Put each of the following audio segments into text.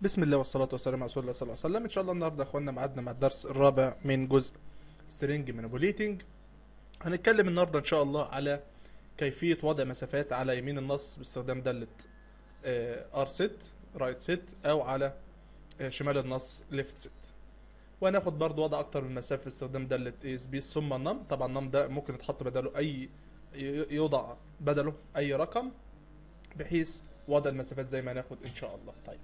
بسم الله والصلاة والسلام على رسول الله صلى الله عليه وسلم إن شاء الله النهاردة يا إخواننا معادنا مع الدرس الرابع من جزء سترينج مانيبوليتنج هنتكلم النهاردة إن شاء الله على كيفية وضع مسافات على يمين النص باستخدام دالة ار ست رايت ست أو على آه، شمال النص ليفت ست وهناخد برضو وضع أكتر من مسافة باستخدام دالة اي سبيس ثم النم طبعا النم ده ممكن يتحط بداله أي ي- يوضع بدله أي رقم بحيث وضع المسافات زي ما هناخد إن شاء الله طيب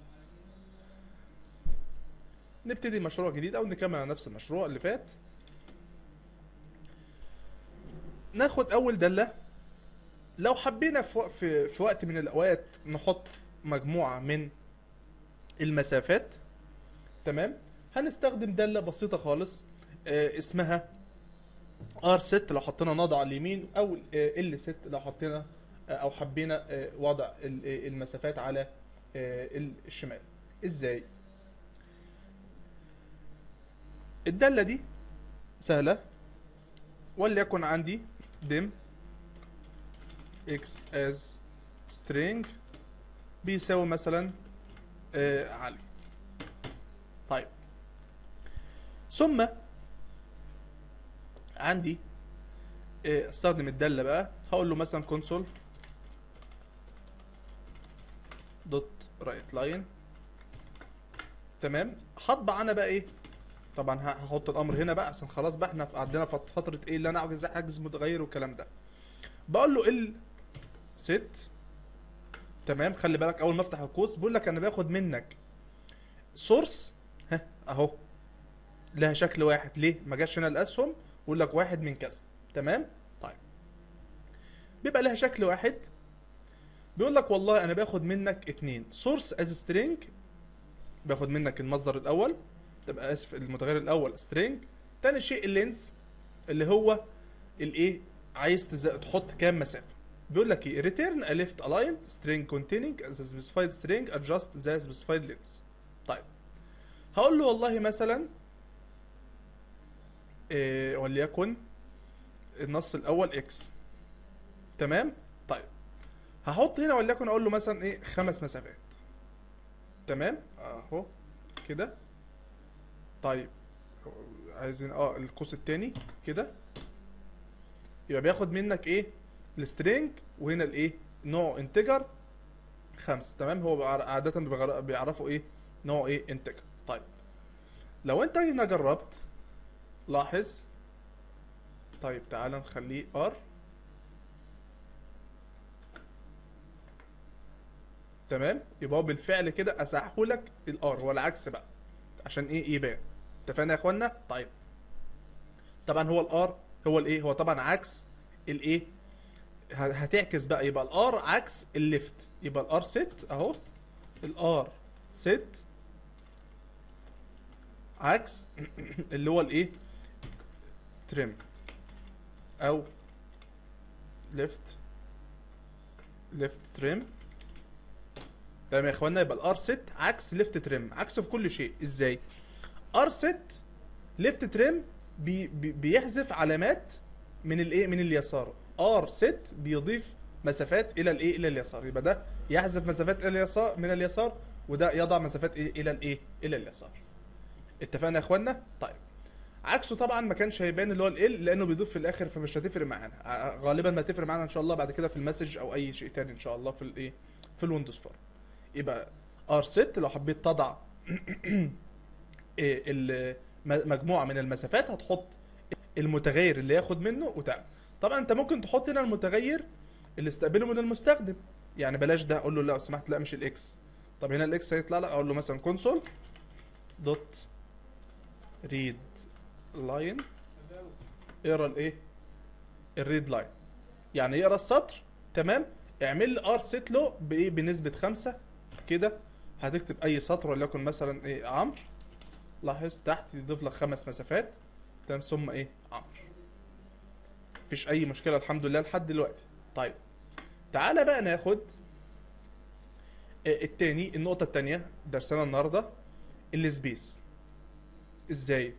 نبتدي مشروع جديد او نكمل على نفس المشروع اللي فات ناخد اول دالة لو حبينا في, وق- في, في وقت من الاوقات نحط مجموعة من المسافات تمام هنستخدم دالة بسيطة خالص آه اسمها ار ست لو حطينا نضع على اليمين او ال ست لو حطينا آه، او حبينا آه، وضع ال- آه، المسافات على آه، الشمال ازاي الدالة دي سهلة وليكن عندي dim x as string بيساوي مثلا آه علي طيب ثم عندي آه، استخدم الدالة بقى هقول له مثلا console دوت رايت لاين تمام هطبع انا بقى ايه طبعا ه- هحط الامر هنا بقى عشان خلاص بقى احنا في- عندنا فت- فتره ايه اللي انا عاوز احجز متغير والكلام ده بقول له ال ست تمام خلي بالك اول ما افتح القوس بيقول لك انا باخد منك سورس ها اهو لها شكل واحد ليه ما جاش هنا الاسهم بيقول لك واحد من كذا تمام طيب بيبقى لها شكل واحد بيقول لك والله انا باخد منك اتنين سورس از سترينج باخد منك المصدر الاول تبقى اسف المتغير الاول سترينج تاني شيء اللينس اللي هو الايه عايز تز... تحط كام مسافه بيقول لك ايه return a left aligned string containing the specified string adjust the specified length طيب هقول له والله مثلا إيه وليكن النص الاول اكس تمام طيب هحط هنا وليكن اقول له مثلا ايه خمس مسافات تمام اهو كده طيب عايزين اه القوس التاني كده يبقى بياخد منك ايه السترينج وهنا الايه نوع انتجر خمسة تمام هو بيعر- عادة بيغر- بيعرفوا ايه نوع ايه انتجر طيب لو انت هنا جربت لاحظ طيب تعال نخليه ار تمام يبقى هو بالفعل كده اسحهولك الار هو العكس بقى عشان ايه يبان اتفقنا يا اخوانا طيب طبعا هو الار هو الايه هو طبعا عكس الايه ه- هتعكس بقى يبقى الار عكس الليفت يبقى الار ست اهو الار ست عكس اللي هو الايه تريم او ليفت ليفت تريم تمام يا اخوانا يبقى الار ست عكس ليفت تريم عكسه في كل شيء ازاي ار ست ليفت تريم بي بي بيحذف علامات من الايه من اليسار ار ست بيضيف مسافات الى الايه الى اليسار يبقى ده يحذف مسافات الى اليسار من اليسار وده يضع مسافات إيه الى الايه الى اليسار اتفقنا يا اخوانا طيب عكسه طبعا ما كانش هيبان اللي هو ال لانه بيضيف في الاخر فمش هتفرق معانا ع- غالبا ما هتفرق معانا ان شاء الله بعد كده في المسج او اي شيء تاني ان شاء الله في الايه في الويندوز فورم يبقى ار ست لو حبيت تضع إيه ال- م- مجموعه من المسافات هتحط المتغير اللي ياخد منه وتعمل طبعا انت ممكن تحط هنا المتغير اللي استقبله من المستخدم يعني بلاش ده اقول له لا لو سمحت لا مش الاكس طب هنا الاكس هيطلع لك اقول له مثلا كونسول دوت ريد لاين اقرا الايه الريد لاين يعني يقرا السطر تمام اعمل لي ار سيت له بايه بنسبه خمسة كده هتكتب اي سطر وليكن مثلا ايه عمرو لاحظ تحت يضيف لك خمس مسافات تمام ثم ايه عمرو مفيش اي مشكله الحمد لله لحد دلوقتي طيب تعالى بقى ناخد آه، التاني النقطه التانية درسنا النهارده السبيس ازاي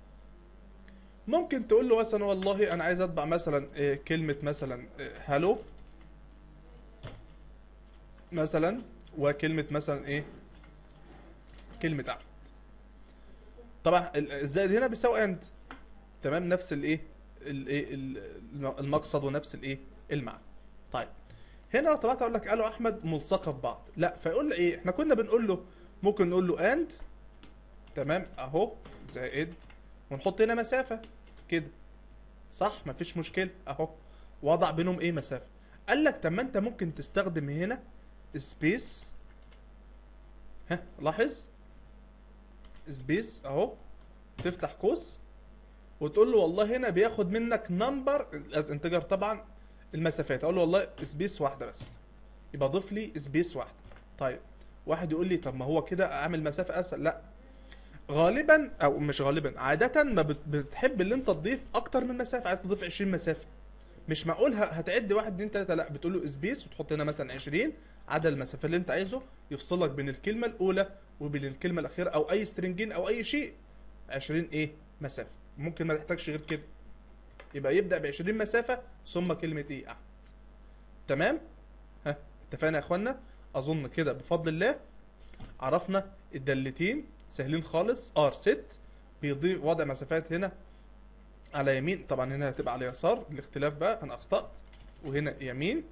ممكن تقول له مثلا والله انا عايز اطبع مثلا آه، كلمه مثلا آه، هالو مثلا وكلمه مثلا ايه كلمه احمد طبعا ال- الزائد هنا بيساوي اند تمام نفس الايه الايه ال- المقصد ونفس الايه المعنى طيب هنا طبعا اقول لك قالوا احمد ملصقه في بعض لا فيقول له ايه احنا كنا بنقول له ممكن نقول له اند تمام اهو زائد ونحط هنا مسافه كده صح مفيش مشكله اهو وضع بينهم ايه مسافه قال لك طب ما انت ممكن تستخدم هنا سبيس ها لاحظ سبيس اهو تفتح قوس وتقول له والله هنا بياخد منك نمبر از انتجر طبعا المسافات اقول له والله سبيس واحده بس يبقى ضيف لي سبيس واحده طيب واحد يقول لي طب ما هو كده اعمل مسافه اسهل لا غالبا او مش غالبا عاده ما بت- بتحب اللي انت تضيف اكتر من مسافه عايز تضيف 20 مسافه مش معقول ه- هتعد واحد اتنين تلاته لا بتقول له سبيس وتحط هنا مثلا 20 عدد المسافه اللي انت عايزه يفصلك بين الكلمه الاولى وبين الكلمه الاخيره او اي سترنجين او اي شيء 20 ايه مسافه ممكن ما تحتاجش غير كده يبقى يبدا ب 20 مسافه ثم كلمه ايه احمد تمام ها اتفقنا يا اخوانا اظن كده بفضل الله عرفنا الدالتين سهلين خالص ار ست بيضيف وضع مسافات هنا على يمين طبعا هنا هتبقى على يسار الاختلاف بقى انا اخطأت وهنا يمين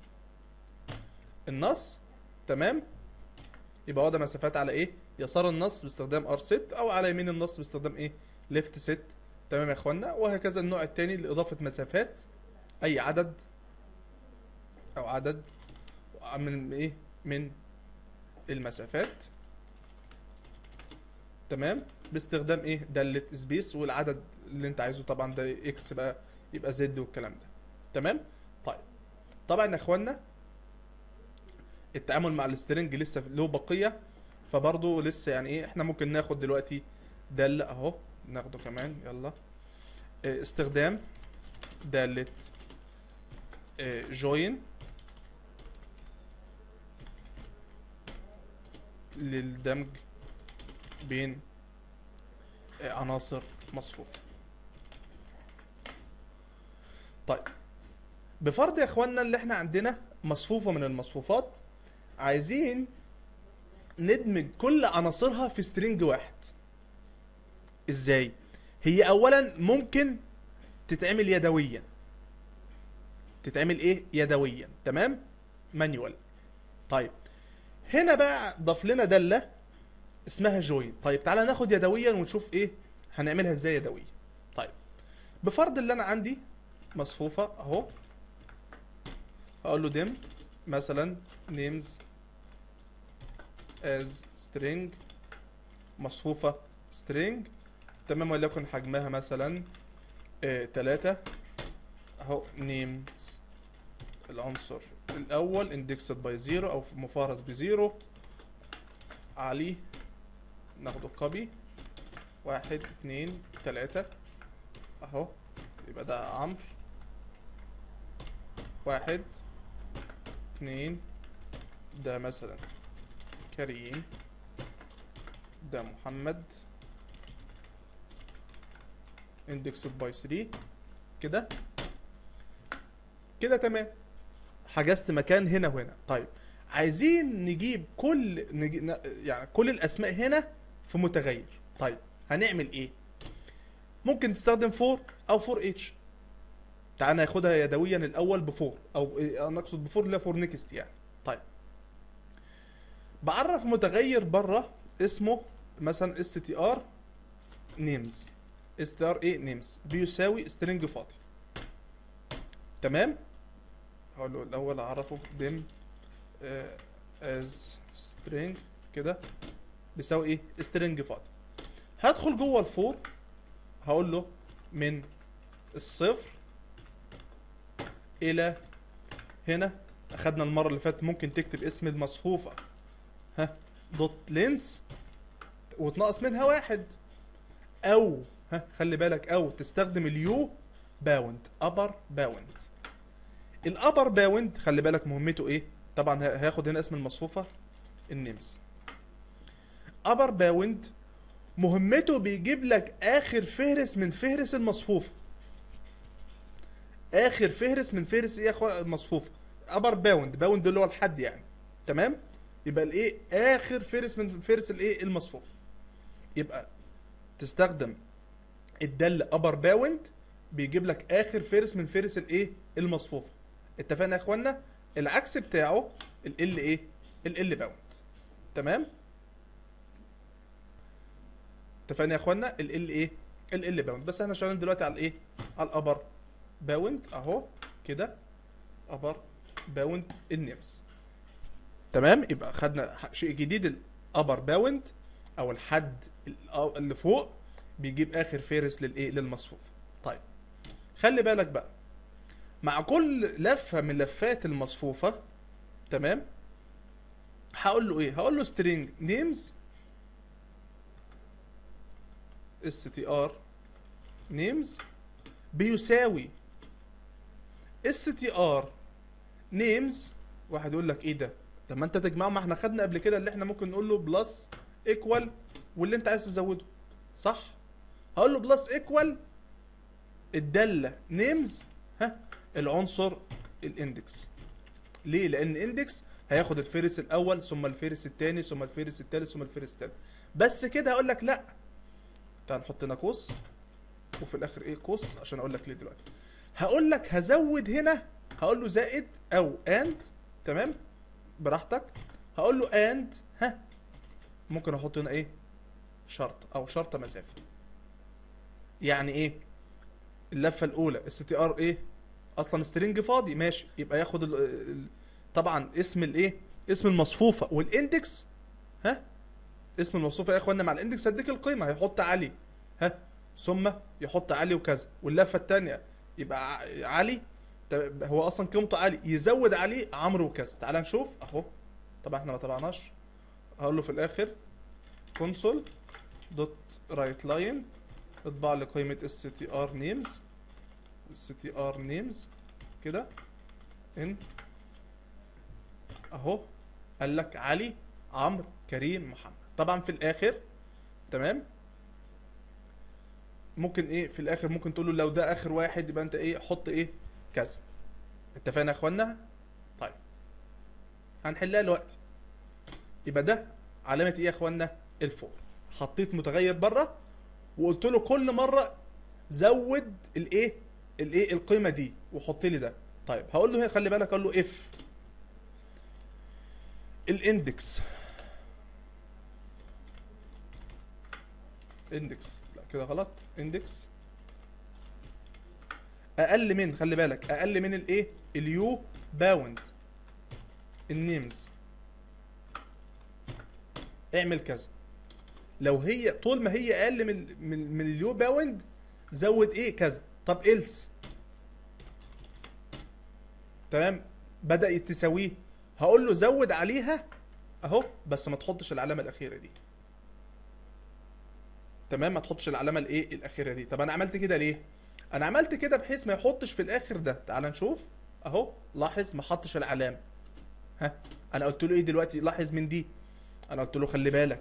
النص تمام يبقى وضع مسافات على ايه يسار النص باستخدام ار ست او على يمين النص باستخدام ايه ليفت ست تمام يا اخوانا وهكذا النوع الثاني لاضافه مسافات اي عدد او عدد من ايه من المسافات تمام باستخدام ايه دالة سبيس والعدد اللي انت عايزه طبعا ده اكس بقى يبقى زد والكلام ده تمام طيب طبعا يا اخوانا التعامل مع السترنج لسه له بقية فبرضه لسه يعني ايه احنا ممكن ناخد دلوقتي دالة اهو ناخده كمان يلا اه، استخدام دالة جوين للدمج بين آه، عناصر مصفوفة طيب بفرض يا اخوانا اللي احنا عندنا مصفوفة من المصفوفات عايزين ندمج كل عناصرها في سترينج واحد ازاي هي اولا ممكن تتعمل يدويا تتعمل ايه يدويا تمام مانيوال طيب هنا بقى ضاف لنا داله اسمها جوين طيب تعالى ناخد يدويا ونشوف ايه هنعملها ازاي يدويا طيب بفرض اللي انا عندي مصفوفه اهو هقول له دم مثلا names as string مصفوفه string تمام وليكن حجمها مثلا آه تلاتة اهو names العنصر الاول indexed by zero او مفارس بزيرو علي ناخده كوبي واحد اتنين تلاتة اهو يبقى ده عمرو واحد اتنين ده مثلا كريم ده محمد indexed by 3 كده كده تمام حجزت مكان هنا وهنا طيب عايزين نجيب كل نجي... ن- يعني كل الاسماء هنا في متغير طيب هنعمل ايه ممكن تستخدم فور او فور اتش تعال ناخدها يدويا الاول بفور او إيه، انا اقصد بفور لا فور نيكست يعني طيب بعرف متغير بره اسمه مثلا اس تي ار نيمز اس تي ار ايه نيمز بيساوي سترينج فاضي تمام هقول له الاول اعرفه دم از سترينج كده بيساوي ايه سترينج فاضي هدخل جوه الفور هقول له من الصفر الى هنا اخدنا المره اللي فاتت ممكن تكتب اسم المصفوفه ها دوت لينس وتنقص منها واحد او ها خلي بالك او تستخدم اليو باوند ابر باوند الابر باوند خلي بالك مهمته ايه طبعا ه- هياخد هنا اسم المصفوفه النمس ابر باوند مهمته بيجيب لك اخر فهرس من فهرس المصفوفه اخر فهرس من فهرس ايه يا اخوان المصفوفه ابر باوند باوند اللي هو الحد يعني تمام يبقى الايه اخر فارس من فارس الايه المصفوف يبقى تستخدم الدل ابر باوند بيجيب لك اخر فارس من فارس الايه المصفوفه اتفقنا يا اخوانا العكس بتاعه ال ايه ال باوند تمام اتفقنا يا اخوانا ال ايه ال باوند بس احنا شغالين دلوقتي على الايه على الابر باوند اهو كده ابر باوند النيمز تمام يبقى خدنا ح- شيء جديد الابر باوند او الحد ال- اللي فوق بيجيب اخر فارس للايه للمصفوف طيب خلي بالك بقى مع كل لفه من لفات المصفوفه تمام هقول له ايه هقول له string names str names بيساوي str names واحد يقول لك ايه ده لما انت تجمعهم ما احنا خدنا قبل كده اللي احنا ممكن نقول له بلس ايكوال واللي انت عايز تزوده صح هقول له بلس ايكوال الداله نيمز ها العنصر الاندكس ليه لان اندكس هياخد الفيرس الاول ثم الفيرس الثاني ثم الفيرس الثالث ثم الفيرس الثالث بس كده هقول لك لا تعال نحط هنا قوس وفي الاخر ايه قوس عشان اقول لك ليه دلوقتي هقول لك هزود هنا هقول له زائد او اند تمام براحتك هقول له اند ها ممكن احط هنا ايه شرط او شرط مسافه يعني ايه اللفه الاولى السي تي ار ايه اصلا سترينج فاضي ماشي يبقى ياخد ال ال طبعا اسم الايه اسم المصفوفه والاندكس ها اسم المصفوفه يا اخوانا مع الاندكس هديك القيمه هيحط علي ها ثم يحط علي وكذا واللفه الثانيه يبقى ع- علي طب هو اصلا قيمته علي يزود عليه عمرو وكذا تعال نشوف اهو طبعا احنا ما طبعناش هقول له في الاخر كونسول دوت رايت لاين اطبع لي قيمه اس تي ار نيمز اس تي ار نيمز كده ان اهو قال لك علي عمرو كريم محمد طبعا في الاخر تمام ممكن ايه في الاخر ممكن تقول له لو ده اخر واحد يبقى انت ايه حط ايه كذا اتفقنا يا اخوانا طيب هنحلها دلوقتي يبقى ده علامه ايه يا اخوانا الفور حطيت متغير بره وقلت له كل مره زود الايه الايه القيمه دي وحط لي ده طيب هقول له هنا خلي بالك اقول له اف الاندكس اندكس لا كده غلط اندكس اقل من خلي بالك اقل من الايه اليو باوند النيمز اعمل كذا لو هي طول ما هي اقل من من من اليو باوند زود ايه كذا طب إلس تمام بدأ تساويه هقول له زود عليها اهو بس ما تحطش العلامه الاخيره دي تمام ما تحطش العلامه الايه الاخيره دي طب انا عملت كده ليه انا عملت كده بحيث ما يحطش في الاخر ده تعال نشوف اهو لاحظ ما حطش العلامه ها انا قلت له ايه دلوقتي لاحظ من دي انا قلت له خلي بالك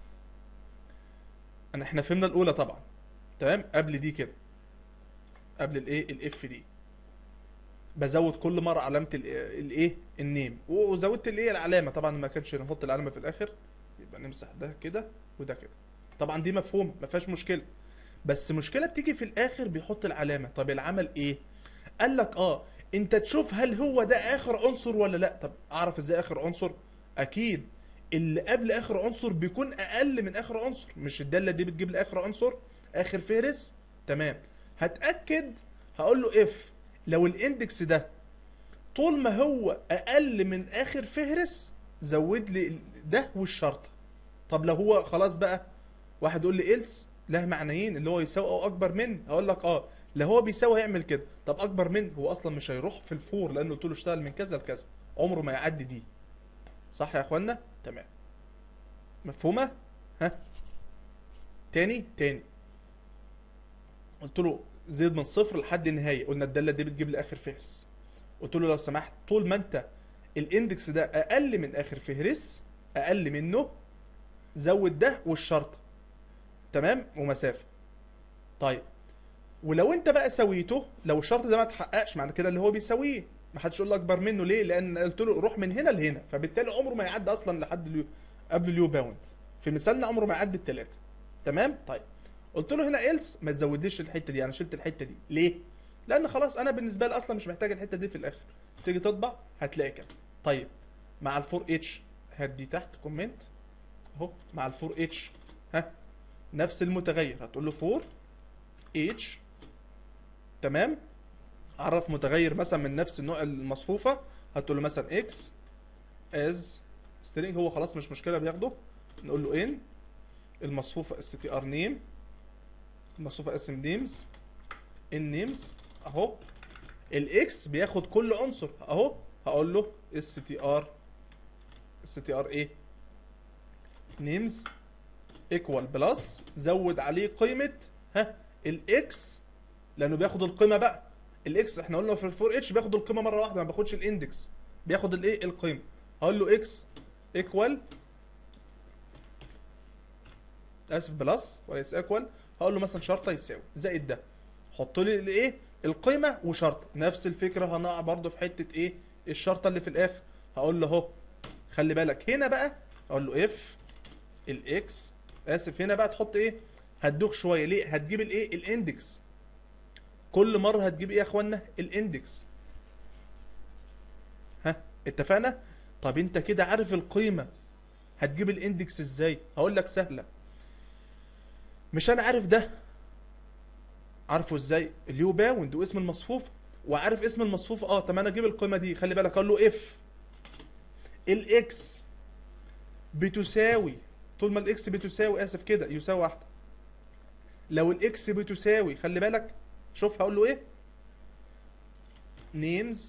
انا احنا فهمنا الاولى طبعا تمام قبل دي كده قبل الايه الاف دي بزود كل مره علامه ال- الايه النيم وزودت الايه العلامه طبعا ما كانش نحط العلامه في الاخر يبقى نمسح ده كده وده كده طبعا دي مفهوم ما فيهاش مشكله بس مشكله بتيجي في الاخر بيحط العلامه طب العمل ايه قال لك اه انت تشوف هل هو ده اخر عنصر ولا لا طب اعرف ازاي اخر عنصر اكيد اللي قبل اخر عنصر بيكون اقل من اخر عنصر مش الداله دي بتجيب لي اخر عنصر اخر فهرس تمام هتاكد هقول له اف لو الاندكس ده طول ما هو اقل من اخر فهرس زود لي ال- ده والشرطه طب لو هو خلاص بقى واحد يقول لي إلس له معنيين اللي هو يساوي او اكبر من اقول لك اه لو هو بيساوي هيعمل كده طب اكبر من هو اصلا مش هيروح في الفور لانه قلت له اشتغل من كذا لكذا عمره ما يعدي دي صح يا اخوانا تمام مفهومه ها تاني تاني قلت له زيد من صفر لحد النهايه قلنا الداله دي بتجيب لي اخر فهرس قلت له لو سمحت طول ما انت الاندكس ده اقل من اخر فهرس اقل منه زود ده والشرطه تمام ومسافه طيب ولو انت بقى سويته لو الشرط ده ما اتحققش معنى كده اللي هو بيساويه ما حدش يقول له اكبر منه ليه لان قلت له روح من هنا لهنا فبالتالي عمره ما يعدي اصلا لحد اليو قبل اليو باوند في مثالنا عمره ما يعدي الثلاثه تمام طيب قلت له هنا ايلس ما تزوديش الحته دي انا شلت الحته دي ليه لان خلاص انا بالنسبه لي اصلا مش محتاج الحته دي في الاخر تيجي تطبع هتلاقي كذا طيب مع الفور اتش هات دي تحت كومنت اهو مع الفور اتش ها نفس المتغير هتقول له فور اتش تمام عرف متغير مثلا من نفس النوع المصفوفه هتقول له مثلا اكس از سترينج هو خلاص مش مشكله بياخده نقول له ان المصفوفه اس تي ار نيم المصفوفه اسم نيمز ان نيمز اهو الاكس بياخد كل عنصر اهو هقول له اس تي ار اس تي ار ايه نيمز ايكوال بلس زود عليه قيمه ها الاكس لانه بياخد القيمه بقى الاكس احنا قلنا في الفور اتش بياخد القيمه مره واحده ما بياخدش الاندكس بياخد الايه القيمه هقول له اكس ايكوال اسف بلس وليس ايكوال هقول له مثلا شرطه يساوي زائد ده حط لي الايه القيمه وشرطه نفس الفكره هنقع برضو في حته ايه الشرطه اللي في الاخر هقول له اهو خلي بالك هنا بقى اقول له اف الاكس اسف هنا بقى تحط ايه هتدوخ شويه ليه هتجيب الايه الاندكس كل مره هتجيب ايه يا اخوانا الاندكس ها اتفقنا طب انت كده عارف القيمه هتجيب الاندكس ازاي هقول لك سهله مش انا عارف ده عارفه ازاي اليو باوند واسم المصفوفه وعارف اسم المصفوفه اه طب انا اجيب القيمه دي خلي بالك اقول له اف الاكس بتساوي طول ما الاكس بتساوي اسف كده يساوي واحده لو الاكس بتساوي خلي بالك شوف هقول له ايه نيمز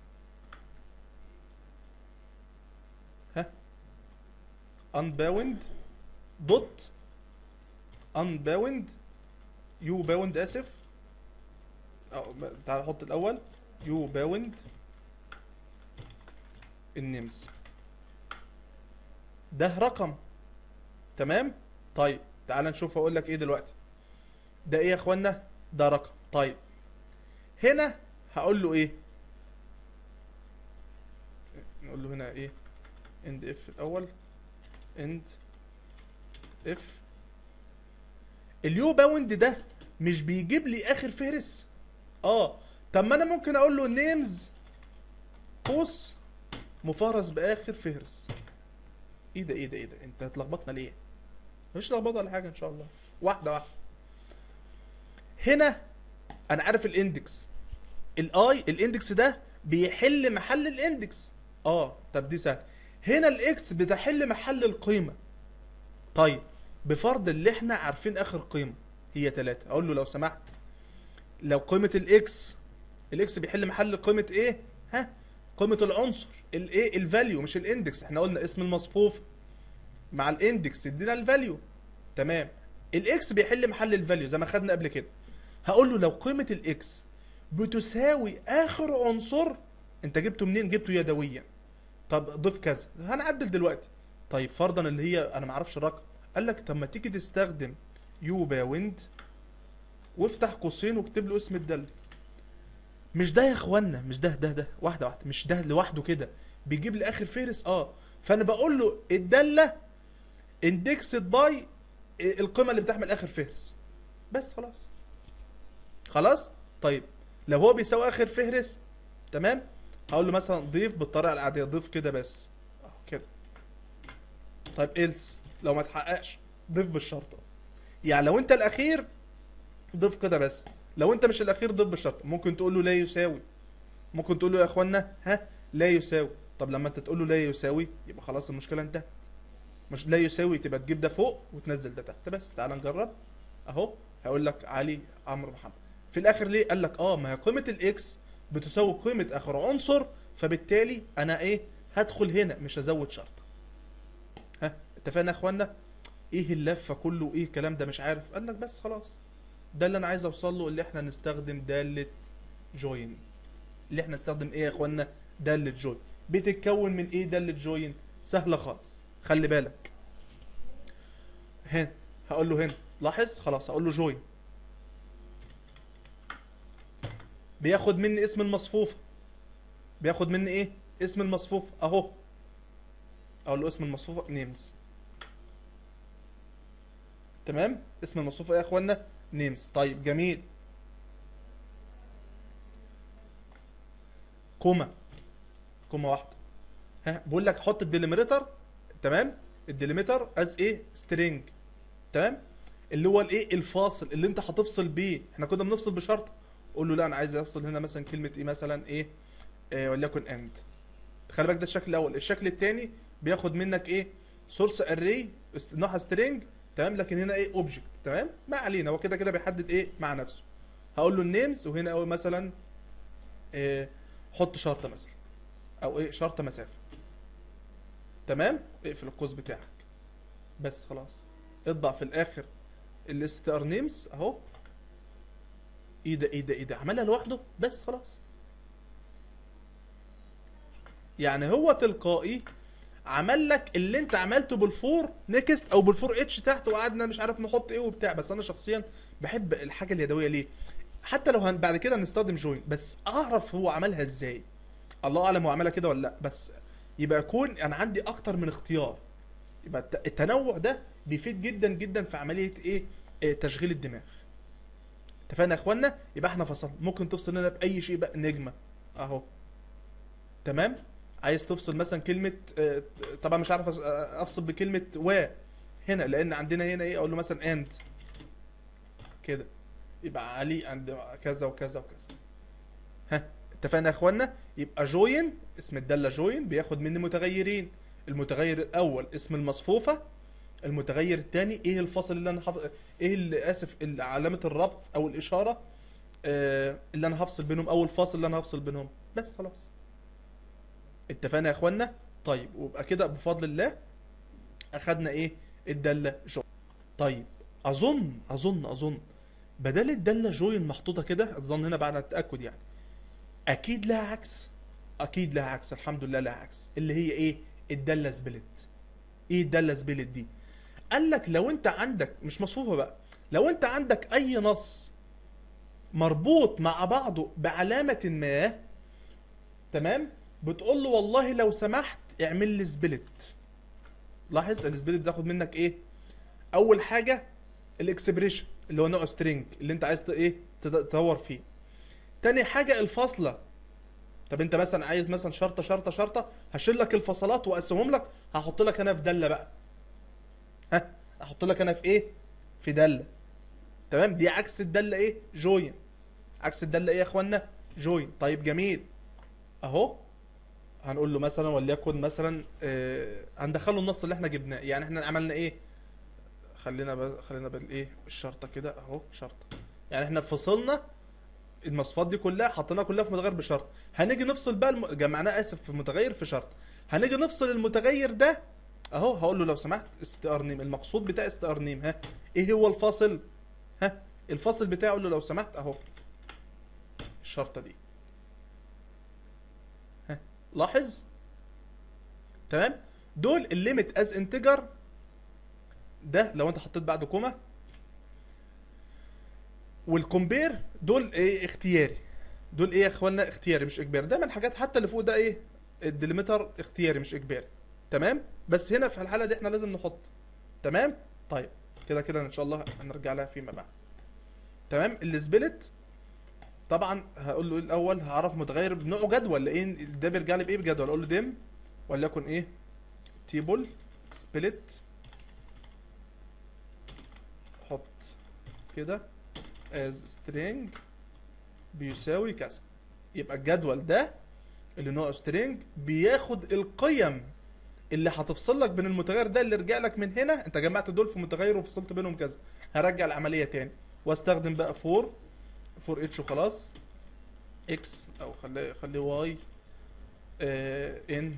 ها unbound دوت unbound يو باوند اسف أو تعال نحط الاول يو باوند النمس ده رقم تمام طيب تعال نشوف هقول لك ايه دلوقتي ده ايه يا اخوانا ده رقم طيب هنا هقول له ايه نقول له هنا ايه اند اف الاول اند اف اليو باوند ده مش بيجيب لي اخر فهرس اه طب ما انا ممكن اقول له نيمز قوس مفرس باخر فهرس ايه ده ايه ده ايه ده انت هتلخبطنا ليه مش لخبطه ولا حاجه ان شاء الله واحده واحده هنا انا عارف الاندكس الاي الاندكس ده بيحل محل الاندكس اه طب دي سهل هنا الاكس بتحل محل القيمه طيب بفرض اللي احنا عارفين اخر قيمه هي 3 اقول له لو سمحت لو قيمه الاكس الاكس بيحل محل قيمه ايه ها قيمه العنصر الايه الفاليو مش الاندكس احنا قلنا اسم المصفوف مع الاندكس يدينا الفاليو تمام الاكس بيحل محل الفاليو زي ما خدنا قبل كده هقول له لو قيمه الاكس بتساوي اخر عنصر انت جبته منين جبته يدويا طب ضيف كذا هنعدل دلوقتي طيب فرضا اللي هي انا ما اعرفش الرقم قال لك طب ما تيجي تستخدم يو باوند وافتح قوسين واكتب له اسم الداله مش ده يا اخوانا مش ده ده ده واحده واحده مش ده لوحده كده بيجيب لي اخر فهرس اه فانا بقول له الداله اندكسد باي القيمه اللي بتحمل اخر فهرس بس خلاص خلاص طيب لو هو بيساوي اخر فهرس تمام هقول له مثلا ضيف بالطريقه العاديه ضيف كده بس اهو كده طيب إلس لو ما تحققش ضيف بالشرطه يعني لو انت الاخير ضيف كده بس لو انت مش الاخير ضيف بالشرطه ممكن تقول له لا يساوي ممكن تقول له يا اخوانا ها لا يساوي طب لما انت تقول له لا يساوي يبقى خلاص المشكله انتهت مش لا يساوي تبقى تجيب ده فوق وتنزل ده تحت بس تعال نجرب اهو هيقول لك علي عمرو محمد في الاخر ليه قال لك اه ما هي قيمه الاكس بتساوي قيمه اخر عنصر فبالتالي انا ايه هدخل هنا مش هزود شرطه ها اتفقنا يا اخوانا ايه اللفه كله ايه الكلام ده مش عارف قال لك بس خلاص ده اللي انا عايز اوصل له اللي احنا نستخدم داله جوين اللي احنا نستخدم ايه يا اخوانا داله جوين بتتكون من ايه داله جوين سهله خالص خلي بالك هنا هقول له هنا لاحظ خلاص هقول له جوين بياخد مني اسم المصفوفه بياخد مني ايه اسم المصفوف اهو اقول له اسم المصفوفه نيمز تمام اسم المصفوفه ايه يا اخوانا نيمز طيب جميل كوما كوما واحده ها بقول لك حط الديليمتر تمام الديليمتر از ايه سترينج تمام اللي هو الايه الفاصل اللي انت هتفصل بيه احنا كنا بنفصل بشرط قول له لا انا عايز افصل هنا مثلا كلمه ايه مثلا ايه آه وليكن اند خلي بالك ده الشكل الاول الشكل الثاني بياخد منك ايه سورس اري نوعها سترينج تمام لكن هنا ايه اوبجكت تمام ما علينا هو كده كده بيحدد ايه مع نفسه هقول له النيمز وهنا أول مثلا إيه حط شرطه مثلا او ايه شرطه مسافه تمام اقفل القوس بتاعك بس خلاص اطبع في الاخر الاستر نيمز اهو ايه ده ايه ده ايه ده عملها لوحده بس خلاص يعني هو تلقائي عمل لك اللي انت عملته بالفور نيكست او بالفور اتش تحت وقعدنا مش عارف نحط ايه وبتاع بس انا شخصيا بحب الحاجه اليدويه ليه حتى لو هن بعد كده هنستخدم جوين بس اعرف هو عملها ازاي الله اعلم هو عملها كده ولا لا بس يبقى يكون انا عندي اكتر من اختيار يبقى الت- التنوع ده بيفيد جدا جدا في عمليه ايه آه، تشغيل الدماغ اتفقنا يا اخوانا يبقى احنا فصلنا ممكن تفصل لنا باي شيء بقى نجمه اهو تمام عايز تفصل مثلا كلمه آه، طبعا مش عارف أس- آه، افصل بكلمه و هنا لان عندنا هنا ايه اقول له مثلا اند كده يبقى علي عند كذا وكذا وكذا ها اتفقنا يا اخوانا يبقى جوين اسم الداله جوين بياخد مني متغيرين المتغير الاول اسم المصفوفه المتغير الثاني ايه الفاصل اللي انا حف... ايه اللي اسف اللي علامه الربط او الاشاره آه اللي انا هفصل بينهم او الفاصل اللي انا هفصل بينهم بس خلاص اتفقنا يا اخوانا طيب ويبقى كده بفضل الله اخدنا ايه الداله جوين طيب اظن اظن اظن بدل الداله جوين محطوطه كده اظن هنا بعد التاكد يعني اكيد لها عكس اكيد لها عكس الحمد لله لها عكس اللي هي ايه الداله سبلت ايه الداله سبلت دي قال لك لو انت عندك مش مصفوفه بقى لو انت عندك اي نص مربوط مع بعضه بعلامه ما تمام بتقول له والله لو سمحت اعمل لي سبلت لاحظ السبلت بتاخد منك ايه اول حاجه الاكسبريشن اللي هو نوع سترينج اللي انت عايز ت- ايه تد- تدور فيه تاني حاجه الفاصله طب انت مثلا عايز مثلا شرطه شرطه شرطه هشيل لك الفصلات واقسمهم لك هحط لك انا في داله بقى ها احط لك انا في ايه في داله تمام دي عكس الداله ايه جوين عكس الداله ايه يا اخوانا جوين طيب جميل اهو هنقول له مثلا وليكن مثلا آه هندخله النص اللي احنا جبناه يعني احنا عملنا ايه خلينا ب... خلينا بالايه الشرطه كده اهو شرطه يعني احنا فصلنا المصفات دي كلها حطيناها كلها في متغير بشرط هنيجي نفصل بقى الم... جمعناه اسف في متغير في شرط هنيجي نفصل المتغير ده اهو هقول له لو سمحت استئر نيم المقصود بتاع استئر نيم ها ايه هو الفاصل ها الفاصل بتاعه اقول له لو سمحت اهو الشرطه دي ها لاحظ تمام دول الليميت از انتجر ده لو انت حطيت بعده كوما والكومبير دول ايه اختياري دول ايه يا اخوانا اختياري مش اجباري دايما الحاجات حتى اللي فوق ده ايه الديليمتر اختياري مش اجباري تمام بس هنا في الحاله دي احنا لازم نحط تمام طيب كده كده ان شاء الله هنرجع لها فيما بعد تمام السبلت طبعا هقول له ايه الاول هعرف متغير بنوعه جدول ايه ده بيرجع لي بايه بجدول اقول له ديم وليكن ايه تيبل سبلت حط كده as string بيساوي كذا يبقى الجدول ده اللي نوعه string بياخد القيم اللي هتفصل لك بين المتغير ده اللي رجع لك من هنا انت جمعت دول في متغير وفصلت بينهم كذا هرجع العمليه تاني واستخدم بقى فور فور اتش وخلاص اكس او خليه خليه واي ان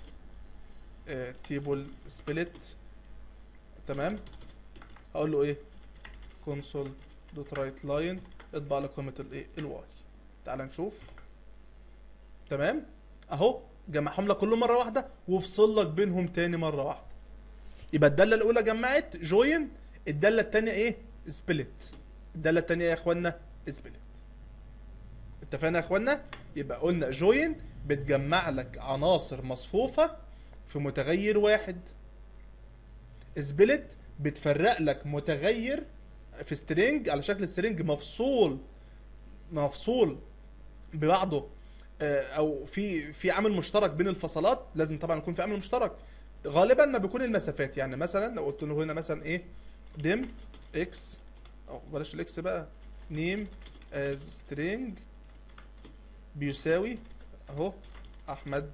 تيبل سبليت تمام هقول له ايه كونسول دوت رايت لاين اطبع لي قيمه الايه الواي تعال نشوف تمام اهو جمعهم لك كلهم مره واحده وفصل لك بينهم تاني مره واحده يبقى الداله الاولى جمعت جوين الداله الثانيه ايه سبليت الداله الثانيه يا اخوانا سبليت اتفقنا يا اخوانا يبقى قلنا جوين بتجمع لك عناصر مصفوفة في متغير واحد سبلت بتفرق لك متغير في سترينج على شكل سترينج مفصول مفصول ببعضه آه، او في في عامل مشترك بين الفصلات لازم طبعا يكون في عامل مشترك غالبا ما بيكون المسافات يعني مثلا لو قلت له هنا مثلا ايه ديم اكس او بلاش الاكس بقى نيم از سترينج بيساوي اهو احمد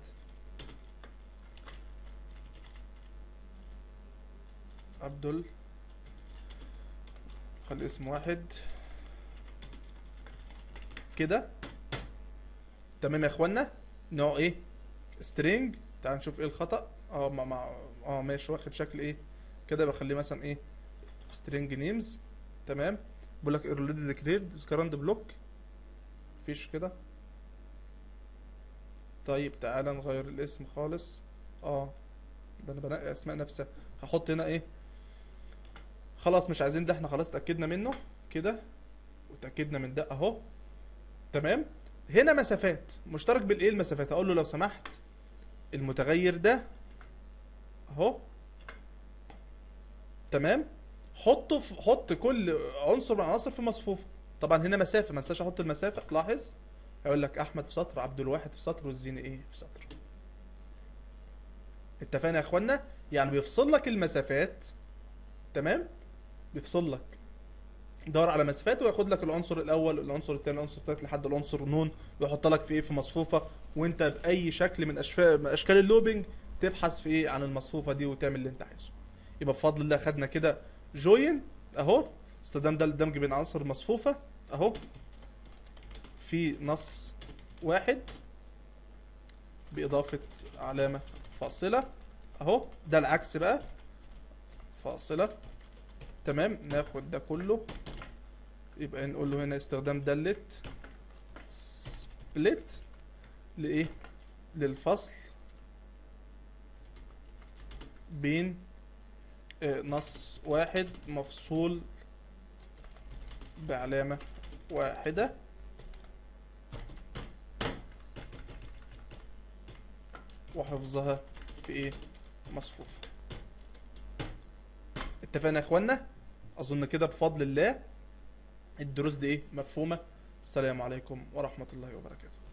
عبدل خلي اسم واحد كده تمام يا اخوانا نوع ايه سترينج تعال نشوف ايه الخطأ اه ما ما اه ماشي واخد شكل ايه كده بخليه مثلا ايه سترينج نيمز تمام بقول لك اوريدي ديكليرد سكراند بلوك مفيش كده طيب تعالى نغير الاسم خالص اه ده انا بنقي اسماء نفسها هحط هنا ايه خلاص مش عايزين ده احنا خلاص اتاكدنا منه كده وتاكدنا من ده اهو تمام هنا مسافات مشترك بالايه المسافات اقول له لو سمحت المتغير ده اهو تمام حطه في حط كل عنصر من العناصر في مصفوفه طبعا هنا مسافه ما انساش احط المسافه لاحظ هيقول لك احمد في سطر عبد الواحد في سطر والزيني ايه في سطر اتفقنا يا اخوانا يعني بيفصل لك المسافات تمام بيفصل لك دور على مسافات وياخد لك العنصر الاول العنصر الثاني العنصر الثالث لحد العنصر نون ويحط لك في ايه في مصفوفه وانت باي شكل من اشكال من اشكال اللوبينج تبحث في ايه عن المصفوفه دي وتعمل اللي انت عايزه يبقى بفضل الله خدنا كده جوين اهو استخدام ده الدمج بين عناصر مصفوفه اهو في نص واحد باضافه علامه فاصله اهو ده العكس بقى فاصله تمام ناخد ده كله يبقى نقول له هنا استخدام دالة سبليت لإيه؟ للفصل بين آه، نص واحد مفصول بعلامة واحدة وحفظها في ايه مصفوفة اتفقنا يا اخوانا اظن كده بفضل الله الدروس دي ايه مفهومة السلام عليكم ورحمة الله وبركاته